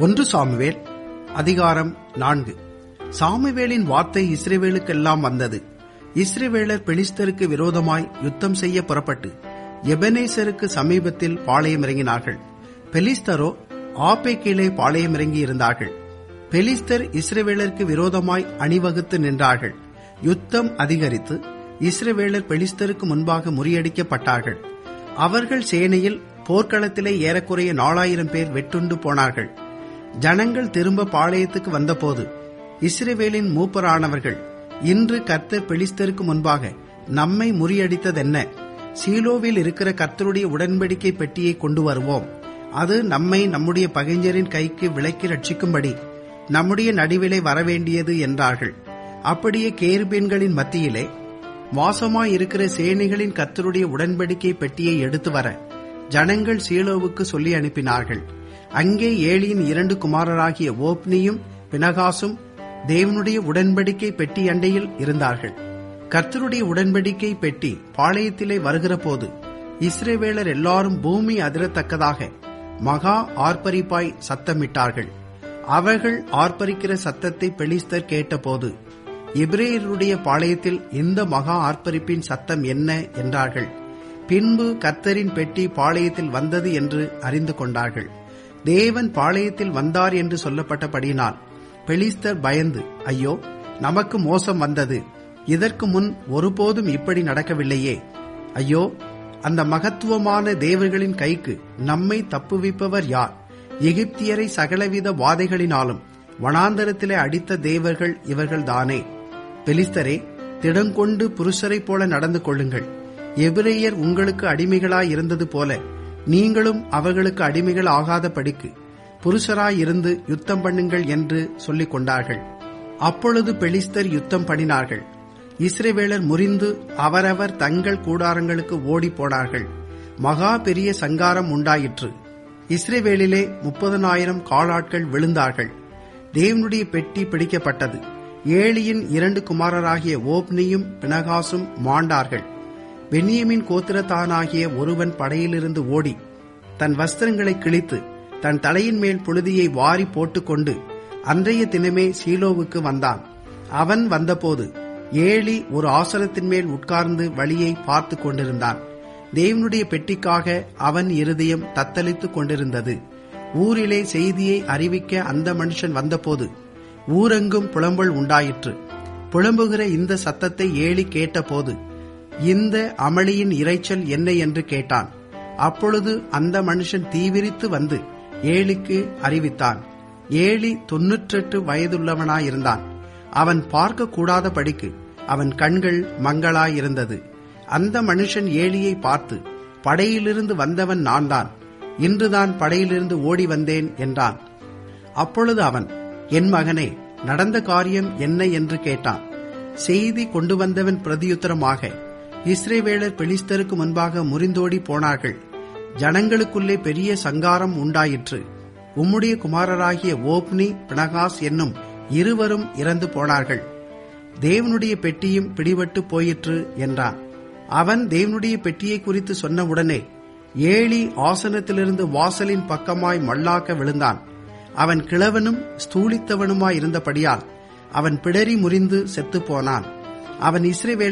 ஒன்று சாமுவேல் அதிகாரம் நான்கு சாமுவேலின் வார்த்தை இஸ்ரேவேலுக்கெல்லாம் வந்தது இஸ்ரேவேலர் பெலிஸ்தருக்கு விரோதமாய் யுத்தம் செய்ய புறப்பட்டு எபனேசருக்கு சமீபத்தில் பாளையமிறங்கினார்கள் பெலிஸ்தரோ ஆப்பேக்கிலே பாளையமிறங்கி இருந்தார்கள் பெலிஸ்தர் இஸ்ரேவேலருக்கு விரோதமாய் அணிவகுத்து நின்றார்கள் யுத்தம் அதிகரித்து இஸ்ரேவேலர் பெலிஸ்தருக்கு முன்பாக முறியடிக்கப்பட்டார்கள் அவர்கள் சேனையில் போர்க்களத்திலே ஏறக்குறைய நாலாயிரம் பேர் வெட்டுண்டு போனார்கள் ஜனங்கள் திரும்ப பாளையத்துக்கு வந்தபோது இஸ்ரேவேலின் மூப்பரானவர்கள் இன்று கர்த்தர் பெலிஸ்தருக்கு முன்பாக நம்மை முறியடித்ததென்ன சீலோவில் இருக்கிற கர்த்தருடைய உடன்படிக்கை பெட்டியை கொண்டு வருவோம் அது நம்மை நம்முடைய பகைஞரின் கைக்கு விலக்கி ரட்சிக்கும்படி நம்முடைய நடுவிலே வரவேண்டியது என்றார்கள் அப்படியே கேருபீன்களின் மத்தியிலே வாசமாயிருக்கிற சேனைகளின் கர்த்தருடைய உடன்படிக்கை பெட்டியை எடுத்து வர ஜனங்கள் சீலோவுக்கு சொல்லி அனுப்பினார்கள் அங்கே ஏலியின் இரண்டு குமாரராகிய ஓப்னியும் பினகாசும் தேவனுடைய உடன்படிக்கை பெட்டி அண்டையில் இருந்தார்கள் கர்த்தருடைய உடன்படிக்கை பெட்டி பாளையத்திலே வருகிற போது இஸ்ரேவேலர் எல்லாரும் பூமி அதிரத்தக்கதாக மகா ஆர்ப்பரிப்பாய் சத்தமிட்டார்கள் அவர்கள் ஆர்ப்பரிக்கிற சத்தத்தை பெலிஸ்தர் கேட்டபோது இப்ரேயருடைய பாளையத்தில் இந்த மகா ஆர்ப்பரிப்பின் சத்தம் என்ன என்றார்கள் பின்பு கர்த்தரின் பெட்டி பாளையத்தில் வந்தது என்று அறிந்து கொண்டார்கள் தேவன் பாளையத்தில் வந்தார் என்று சொல்லப்பட்டபடியினால் பெலிஸ்தர் பயந்து ஐயோ நமக்கு மோசம் வந்தது இதற்கு முன் ஒருபோதும் இப்படி நடக்கவில்லையே ஐயோ அந்த மகத்துவமான தேவர்களின் கைக்கு நம்மை தப்புவிப்பவர் யார் எகிப்தியரை சகலவித வாதைகளினாலும் வனாந்தரத்திலே அடித்த தேவர்கள் இவர்கள்தானே பெலிஸ்தரே திடங்கொண்டு புருஷரைப் போல நடந்து கொள்ளுங்கள் எபிரேயர் உங்களுக்கு அடிமைகளாய் இருந்தது போல நீங்களும் அவர்களுக்கு அடிமைகள் ஆகாதபடிக்கு புருஷராயிருந்து யுத்தம் பண்ணுங்கள் என்று சொல்லிக் கொண்டார்கள் அப்பொழுது பெலிஸ்தர் யுத்தம் பண்ணினார்கள் இஸ்ரேவேலர் முறிந்து அவரவர் தங்கள் கூடாரங்களுக்கு ஓடி போனார்கள் மகா பெரிய சங்காரம் உண்டாயிற்று இஸ்ரேவேலிலே முப்பதனாயிரம் காலாட்கள் விழுந்தார்கள் தேவனுடைய பெட்டி பிடிக்கப்பட்டது ஏழியின் இரண்டு குமாரராகிய ஓப்னியும் பினகாசும் மாண்டார்கள் பென்யமின் கோத்திரத்தானாகிய ஒருவன் படையிலிருந்து ஓடி தன் வஸ்திரங்களை கிழித்து தன் தலையின் மேல் புழுதியை வாரி போட்டுக்கொண்டு அன்றைய தினமே சீலோவுக்கு வந்தான் அவன் வந்தபோது ஏழி ஒரு ஆசனத்தின் மேல் உட்கார்ந்து வழியை பார்த்து கொண்டிருந்தான் தேவனுடைய பெட்டிக்காக அவன் இருதயம் தத்தளித்துக் கொண்டிருந்தது ஊரிலே செய்தியை அறிவிக்க அந்த மனுஷன் வந்தபோது ஊரெங்கும் புலம்பல் உண்டாயிற்று புலம்புகிற இந்த சத்தத்தை ஏழி கேட்டபோது இந்த அமளியின் இறைச்சல் என்ன என்று கேட்டான் அப்பொழுது அந்த மனுஷன் தீவிரித்து வந்து ஏழிக்கு அறிவித்தான் ஏழி தொன்னூற்றெட்டு வயதுள்ளவனாயிருந்தான் அவன் பார்க்க கூடாதபடிக்கு அவன் கண்கள் மங்களாயிருந்தது அந்த மனுஷன் ஏழியை பார்த்து படையிலிருந்து வந்தவன் நான் தான் இன்றுதான் படையிலிருந்து ஓடி வந்தேன் என்றான் அப்பொழுது அவன் என் மகனே நடந்த காரியம் என்ன என்று கேட்டான் செய்தி கொண்டு வந்தவன் பிரதியுத்தரமாக இஸ்ரேவேலர் பெலிஸ்தருக்கு முன்பாக முறிந்தோடி போனார்கள் ஜனங்களுக்குள்ளே பெரிய சங்காரம் உண்டாயிற்று உம்முடைய குமாரராகிய ஓப்னி பினகாஸ் என்னும் இருவரும் இறந்து போனார்கள் தேவனுடைய பெட்டியும் பிடிபட்டு போயிற்று என்றான் அவன் தேவனுடைய பெட்டியை குறித்து சொன்னவுடனே ஏழி ஆசனத்திலிருந்து வாசலின் பக்கமாய் மல்லாக்க விழுந்தான் அவன் கிழவனும் ஸ்தூலித்தவனுமாய் இருந்தபடியால் அவன் பிடரி முறிந்து செத்துப்போனான் அவன் இஸ்ரேவேல்